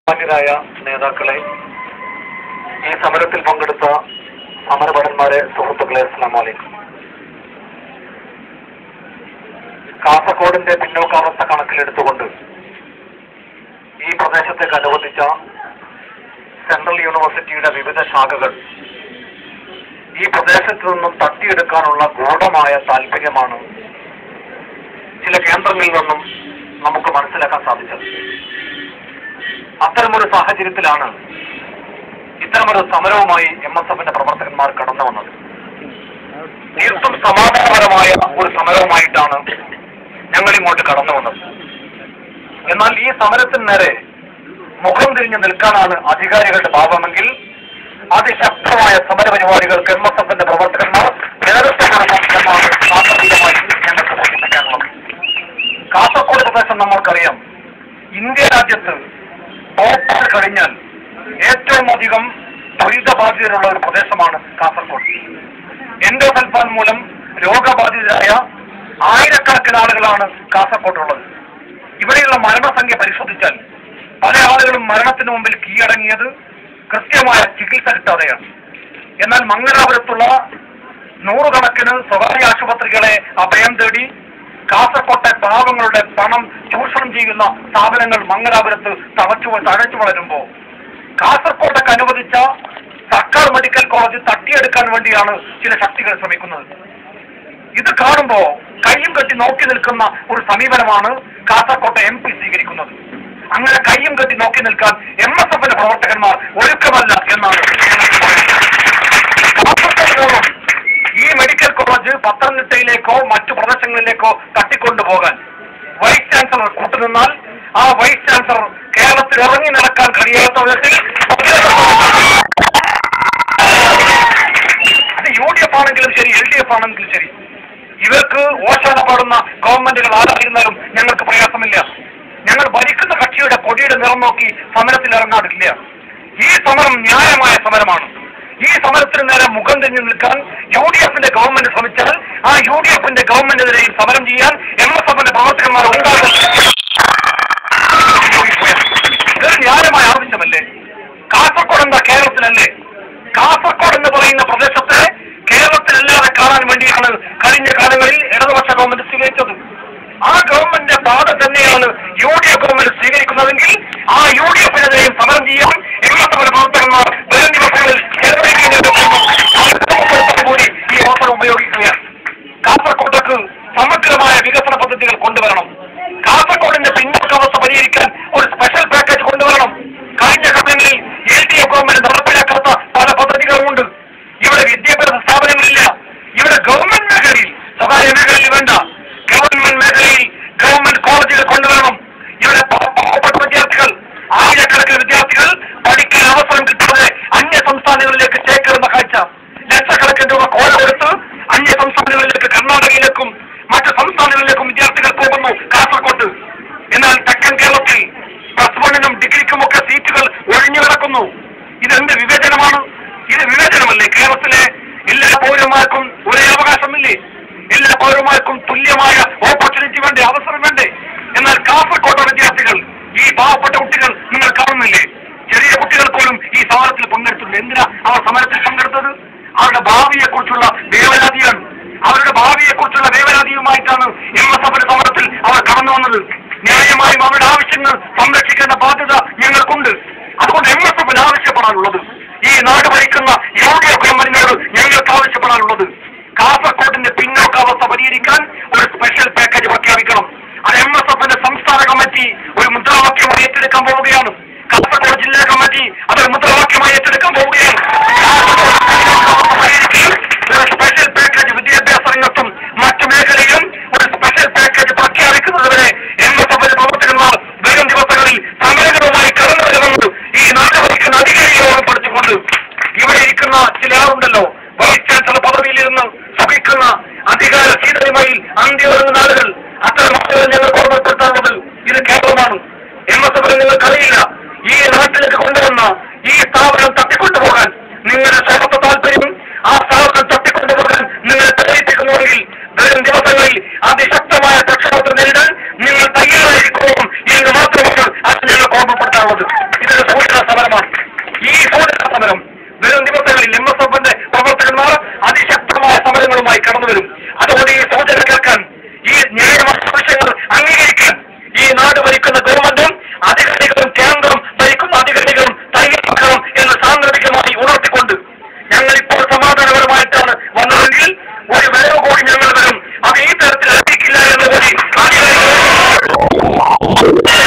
മാന്യരായ നേതാക്കളെ ഈ സമരത്തിൽ പങ്കെടുത്ത സമരഭടന്മാരെ സുഹൃത്തുക്കളെ അസ്സലാമു അലൈക്കും കാസർഗോഡിന്റെ പിന്നോക്കാവസ്ഥ കണക്കിലെടുത്തുകൊണ്ട് ഈ പ്രദേശത്തേക്ക് അനുവദിച്ച സെൻട്രൽ യൂണിവേഴ്സിറ്റിയുടെ വിവിധ ശാഖകൾ ഈ പ്രദേശത്ത് നിന്നും തട്ടിയെടുക്കാനുള്ള ഗൂഢമായ താല്പര്യമാണ് ചില കേന്ദ്രങ്ങളിൽ നിന്നും നമുക്ക് മനസ്സിലാക്കാൻ സാധിച്ചത് അത്തരമൊരു സാഹചര്യത്തിലാണ് ഇത്തരമൊരു സമരവുമായി എം എസ് എഫിന്റെ പ്രവർത്തകന്മാർ കടന്നു വന്നത് തീർത്തും സമാധാനപരമായ ഒരു സമരവുമായിട്ടാണ് ഞങ്ങൾ ഇങ്ങോട്ട് കടന്നു വന്നത് എന്നാൽ ഈ സമരത്തിന് നേരെ മുഖം തിരിഞ്ഞു നിൽക്കാനാണ് അധികാരികളുടെ ഭാവമെങ്കിൽ അതിശക്തമായ സമര പരിപാടികൾക്ക് എം എസ് എഫിന്റെ പ്രവർത്തകന്മാർ നേതൃത്വം കൊടുക്കണം എന്നാണ് പ്രാഥമികമായി ഞങ്ങൾക്ക് സൂചിപ്പിക്കാനുള്ളത് കാസർഗോഡ് പ്രദേശം നമ്മൾക്കറിയാം ഇന്ത്യ രാജ്യത്ത് ഭോപ്പാൽ കഴിഞ്ഞാൽ ഏറ്റവും അധികം ദുരിതബാധിതരുള്ള ഒരു പ്രദേശമാണ് കാസർഗോഡ് എൻഡോസൽഫാൻ മൂലം രോഗബാധിതരായ ആയിരക്കണക്കിന് ആളുകളാണ് കാസർഗോഡുള്ളത് ഇവിടെയുള്ള മരണസംഖ്യ പരിശോധിച്ചാൽ പല ആളുകളും മരണത്തിന് മുമ്പിൽ കീഴടങ്ങിയത് കൃത്യമായ ചികിത്സ കിട്ടാതെയാണ് എന്നാൽ മംഗലാപുരത്തുള്ള നൂറുകണക്കിന് സ്വകാര്യ ആശുപത്രികളെ അഭയം തേടി കാസർകോട്ടെ പാവങ്ങളുടെ പണം ചൂഷണം ചെയ്യുന്ന സ്ഥാപനങ്ങൾ മംഗലാപുരത്ത് തളച്ചു തഴച്ചു വളരുമ്പോ കാസർകോട്ടേക്ക് അനുവദിച്ച സർക്കാർ മെഡിക്കൽ കോളേജ് തട്ടിയെടുക്കാൻ വേണ്ടിയാണ് ചില ശക്തികൾ ശ്രമിക്കുന്നത് ഇത് കാണുമ്പോ കയ്യും കെട്ടി നോക്കി നിൽക്കുന്ന ഒരു സമീപനമാണ് കാസർകോട്ടെ എം പി സ്വീകരിക്കുന്നത് അങ്ങനെ കയ്യും കെട്ടി നോക്കി നിൽക്കാൻ എം എസ് എഫിന്റെ പ്രവർത്തകന്മാർ ഒരുക്കമല്ല എന്നാണ് കാസർകോട് മൂലം ഈ മെഡിക്കൽ കോളേജ് പത്തനംതിട്ടയിലേക്കോ മറ്റു പ്രദേശങ്ങളിലേക്കോ തട്ടിക്കൊണ്ടുപോകാൻ വൈസ് ചാൻസലർ കൂട്ടുനിന്നാൽ ആ വൈസ് ചാൻസലർ കേരളത്തിൽ ഇറങ്ങി നടക്കാൻ കഴിയാത്ത വിധത്തിൽ അത് യു ഡി എഫ് ആണെങ്കിലും ശരി എൽ ഡി എഫ് ആണെങ്കിലും ശരി ഇവർക്ക് ഓശാന പാടുന്ന ഗവൺമെന്റുകൾ ആരായിരുന്നാലും ഞങ്ങൾക്ക് പ്രയാസമില്ല ഞങ്ങൾ ഭരിക്കുന്ന കക്ഷിയുടെ കൊടിയുടെ നിറം നോക്കി സമരത്തിൽ ഇറങ്ങാറില്ല ഈ സമരം ന്യായമായ സമരമാണ് ഈ സമരത്തിന് നേരെ മുഖം തിരിഞ്ഞു നിൽക്കാൻ യു ഡി എഫിന്റെ ഗവൺമെന്റ് ശ്രമിച്ചാൽ ആ യു ഡി എഫിന്റെ ഗവൺമെന്റിനെതിരെയും സമരം ചെയ്യാൻ എം എസ് എഫിന്റെ പ്രവർത്തകന്മാർ ഉണ്ടാകും ഇതൊരു ന്യായമായ ആവശ്യമല്ലേ കാസർഗോഡ് എന്താ കേരളത്തിലല്ലേ കാസർഗോഡ് എന്ന് പറയുന്ന പ്രദേശത്തെ കേരളത്തിലല്ലാതെ കാണാൻ വേണ്ടിയാണ് കഴിഞ്ഞ കാലങ്ങളിൽ ഇടതുപക്ഷ ഗവൺമെന്റ് സ്വീകരിച്ചത് ആ ഗവൺമെന്റിന്റെ പാത തന്നെയാണ് യു ഡി എഫ് ഗവൺമെന്റ് സ്വീകരിക്കുന്നതെങ്കിൽ ആ യു ഡി എഫിനെതിരെയും സമരം ചെയ്യാൻ എം എസ് എഫ് പ്രവർത്തകന്മാർ വരും ദിവസങ്ങളിൽ കേരളത്തിൽ കൂടി ഈ അവസരം ഉപയോഗിക്കുകയാണ് കാസർകോട്ടേക്ക് സമഗ്രമായ വികസന പദ്ധതികൾ കൊണ്ടുവരണം കാസർഗോഡിന്റെ പിന്നോക്കാവസ്ഥ പരിഹരിക്കാൻ ഒരു സ്പെഷ്യൽ പാക്കേജ് കൊണ്ടുവരണം കഴിഞ്ഞ ഘട്ടങ്ങളിൽ എൽ ഡി എഫ് ഗവൺമെന്റ് നടപ്പിലാക്കാത്ത പല പദ്ധതികളുമുണ്ട് ഇവിടെ വിദ്യാഭ്യാസ സ്ഥാപനങ്ങളില്ല ഇവിടെ ഗവൺമെന്റ് മേഖലയിൽ സ്വകാര്യ മേഖലയിൽ വേണ്ട ഗവൺമെന്റ് മേഖലയിൽ ഗവൺമെന്റ് കോളേജുകൾ കൊണ്ടുവരണം ഇവിടെ പാ- പാവപ്പെട്ട വിദ്യാർത്ഥികൾ ആയിരക്കണക്കിന് വിദ്യാർത്ഥികൾ പഠിക്കാൻ അവസരം കിട്ടാതെ അന്യ സംസ്ഥാനങ്ങളിലേക്ക് ചേക്കേറുന്ന കാഴ്ച ലക്ഷക്കണക്കിന് രൂപ കോല കൊടുത്ത് അന്യ സംസ്ഥാനങ്ങളിലേക്ക് കർണാടകയിലേക്കും മറ്റ് സംസ്ഥാനങ്ങളിലേക്കും വിദ്യാർത്ഥികൾ പോകുന്നു കാസർകോട്ട് എന്നാൽ തെക്കൻ കേരളത്തിൽ പ്ലസ് വണ്ണിനും ഡിഗ്രിക്കും ഒക്കെ സീറ്റുകൾ ഒഴിഞ്ഞു കിടക്കുന്നു ഇതെന്ത് വിവേചനമാണ് ഇത് വിവേചനമല്ലേ കേരളത്തിലെ എല്ലാ പൗരന്മാർക്കും ഒരേ അവകാശമില്ലേ എല്ലാ പൗരന്മാർക്കും തുല്യമായ ഓപ്പർച്യൂണിറ്റി വേണ്ടേ അവസരം വേണ്ടേ എന്നാൽ കാസർകോട്ടെ വിദ്യാർത്ഥികൾ ഈ പാവപ്പെട്ട കുട്ടികൾ നിങ്ങൾ കാണുന്നില്ലേ ചെറിയ കുട്ടികൾ പോലും ഈ സമരത്തിൽ പങ്കെടുത്തിട്ടുണ്ട് എന്തിനാ അവർ സമരത്തിൽ പങ്കെടുത്തത് അവരുടെ ഭാവിയെ കുറിച്ചുള്ള വേവലാതിയാണ് അവരുടെ ഭാവിയെ കുറിച്ചുള്ള വേവലാതിയുമായിട്ടാണ് എം എസ് എഫിന്റെ സമരത്തിൽ അവർ കടന്നു വന്നത് ന്യായമായും അവരുടെ ആവശ്യങ്ങൾ സംരക്ഷിക്കേണ്ട ബാധ്യത ഞങ്ങൾക്കുണ്ട് അതുകൊണ്ട് എം എസ് എഫിന് ആവശ്യപ്പെടാനുള്ളത് ഈ നാട് ഭരിക്കുന്ന യു ഡി എഫ് ഗവൺമെന്റിനോട് ഞങ്ങൾക്ക് ആവശ്യപ്പെടാനുള്ളത് കാസർകോട്ടിന്റെ പിന്നോക്കാവസ്ഥ പരിഹരിക്കാൻ ഒരു സ്പെഷ്യൽ പാക്കേജ് പ്രഖ്യാപിക്കണം അത് എം എസ് എഫിന്റെ സംസ്ഥാന കമ്മിറ്റി ഒരു മുദ്രാവാക്യമായി ഏറ്റെടുക്കാൻ പോവുകയാണ് കാസർഗോഡ് ജില്ലാ കമ്മിറ്റി അതൊരു മുദ്രാവാക്യമായി ഏറ്റെടുക്കാൻ പോവുകയാണ് കാസർഗോഡ് പരിഹരിക്കാൻ ഒരു സ്പെഷ്യൽ പാക്കേജ് വിദ്യാഭ്യാസ രംഗത്തും മറ്റു മേഖലയിലും ഒരു സ്പെഷ്യൽ പാക്കേജ് പ്രഖ്യാപിക്കുന്നതുവരെ എം എസ് എഫിന്റെ പ്രവർത്തകന്മാർ വരും ദിവസങ്ങളിൽ സമരങ്ങളുമായി കടന്നു വരുമെന്ന് ഈ നാട് ഭരിക്കുന്ന അധികാരികളെ ഓർമ്മപ്പെടുത്തിക്കൊണ്ട് ഇവിടെ ഇരിക്കുന്ന ചില ആളുണ്ടല്ലോ വൈസ് ചാൻസലർ പദവിയിലിരുന്ന് സുഖിക്കുന്ന അധികാര സീതയുമായി അന്ത്യൊരുങ്ങുന്ന ആളുകൾ അത്തരം ആളുകൾ ഞങ്ങൾക്ക് ഓർമ്മപ്പെടുത്താറുള്ളത് ഇത് കേരളമാണ് എം എസ് എഫിന് നിങ്ങൾക്കറിയില്ല ഈ നാട്ടിലേക്ക് കൊണ്ടുവന്ന ഈ സ്ഥാപനം തട്ടിക്കൊണ്ടുപോകുന്ന ഇതൊരു സൂചന സമരമാണ് ഈ സൂചന സമരം വരും ദിവസങ്ങളിൽ എം എസ് എഫിന്റെ പ്രവർത്തകന്മാർ അതിശക്തമായ സമരങ്ങളുമായി കടന്നു വരും അതുകൊണ്ട് ഈ സൂചന കേൾക്കാൻ ഈ ന്യായമായ ആവശ്യങ്ങൾ അംഗീകരിക്കാൻ ഈ നാട് ഭരിക്കുന്ന ഗവൺമെന്റും അധികാരികളും കേന്ദ്രം ഭരിക്കുന്ന അധികാരികളും തയ്യാറാക്കണം എന്ന് സാന്ദർഭികമായി ഉണർത്തിക്കൊണ്ട് ഞങ്ങൾ ഇപ്പോൾ സമാധാനപരമായിട്ടാണ് വന്നതെങ്കിൽ ഒരു വരവ് കൂടി ഞങ്ങൾ വരും അത് ഈ തരത്തിൽ അറിയിക്കില്ല എന്ന് കൂടി അധികാരികൾ